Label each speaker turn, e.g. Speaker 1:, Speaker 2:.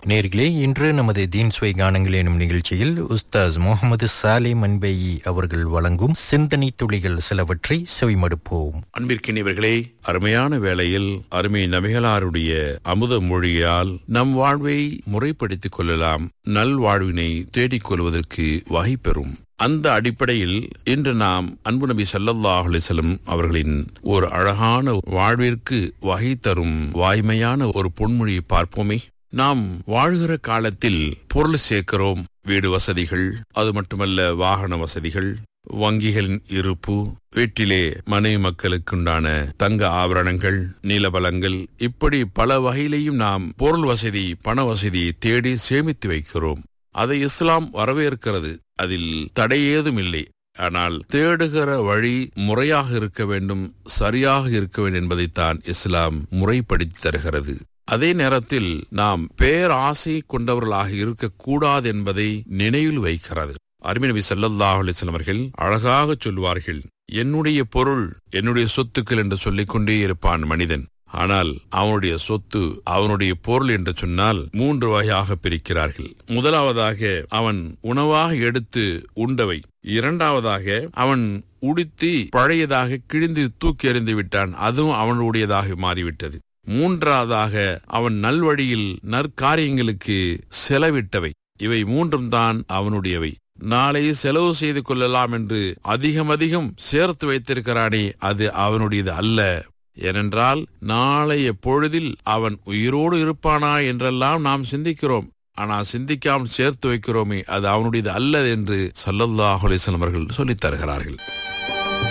Speaker 1: நேர்களே இன்று நமது தீன் சுவை கானங்கள் எனும் நிகழ்ச்சியில் உஸ்தாஸ் முகமது சாலே மன்பேயி அவர்கள் வழங்கும் சிந்தனை துளிகள் சிலவற்றை செவிமடுப்போம்
Speaker 2: அன்பிற்கினியவர்களே அருமையான வேளையில் அருமை நபிகளாருடைய அமுத மொழியால் நம் வாழ்வை முறைப்படுத்திக் கொள்ளலாம் நல்வாழ்வினை தேடிக் கொள்வதற்கு வகை பெறும் அந்த அடிப்படையில் இன்று நாம் அன்பு நபி ஸல்லல்லாஹு அலைஹி வஸல்லம் அவர்களின் ஒரு அழகான வாழ்விற்கு வகை தரும் வாய்மையான ஒரு பொன்மொழியை பார்ப்போமே நாம் வாழ்கிற காலத்தில் பொருள் சேர்க்கிறோம் வீடு வசதிகள் அது மட்டுமல்ல வாகன வசதிகள் வங்கிகளின் இருப்பு வீட்டிலே மனைவி மக்களுக்குண்டான தங்க ஆபரணங்கள் நீலபலங்கள் இப்படி பல வகையிலையும் நாம் பொருள் வசதி பண வசதியை தேடி சேமித்து வைக்கிறோம் அதை இஸ்லாம் வரவேற்கிறது அதில் தடை ஏதும் இல்லை ஆனால் தேடுகிற வழி முறையாக இருக்க வேண்டும் சரியாக இருக்க வேண்டும் என்பதைத்தான் இஸ்லாம் முறைப்படுத்தி தருகிறது அதே நேரத்தில் நாம் பேராசை கொண்டவர்களாக இருக்கக்கூடாது என்பதை நினைவில் வைக்கிறது அருமை நபி ஸல்லல்லாஹு அலைஹி வஸல்லம் அவர்கள் அழகாக சொல்வார்கள் என்னுடைய பொருள் என்னுடைய சொத்துக்கள் என்று சொல்லிக்கொண்டே இருப்பான் மனிதன் ஆனால் அவனுடைய சொத்து அவனுடைய பொருள் என்று சொன்னால் மூன்று வகையாக பிரிக்கிறார்கள் முதலாவதாக அவன் உணவாக எடுத்து உண்டவை இரண்டாவதாக அவன் உடுத்தி பழையதாக கிழிந்து தூக்கி எறிந்து விட்டான் அதுவும் அவனுடையதாக மாறிவிட்டது மூன்றாவதாக அவன் நல்வழியில் நற்காரியங்களுக்கு செலவிட்டவை இவை மூன்றும் தான் அவனுடையவை நாளை செலவு செய்து கொள்ளலாம் என்று அதிகம் அதிகம் சேர்த்து வைத்திருக்கிறானே அது அவனுடையது அல்ல ஏனென்றால் நாளைய பொழுதில் அவன் உயிரோடு இருப்பானா என்றெல்லாம் நாம் சிந்திக்கிறோம் ஆனால் சிந்திக்காமல் சேர்த்து வைக்கிறோமே அது அவனுடையது அல்ல என்று சல்லல்லாஹு அலைஹி வஸல்லம் அவர்கள் சொல்லித் தருகிறார்கள்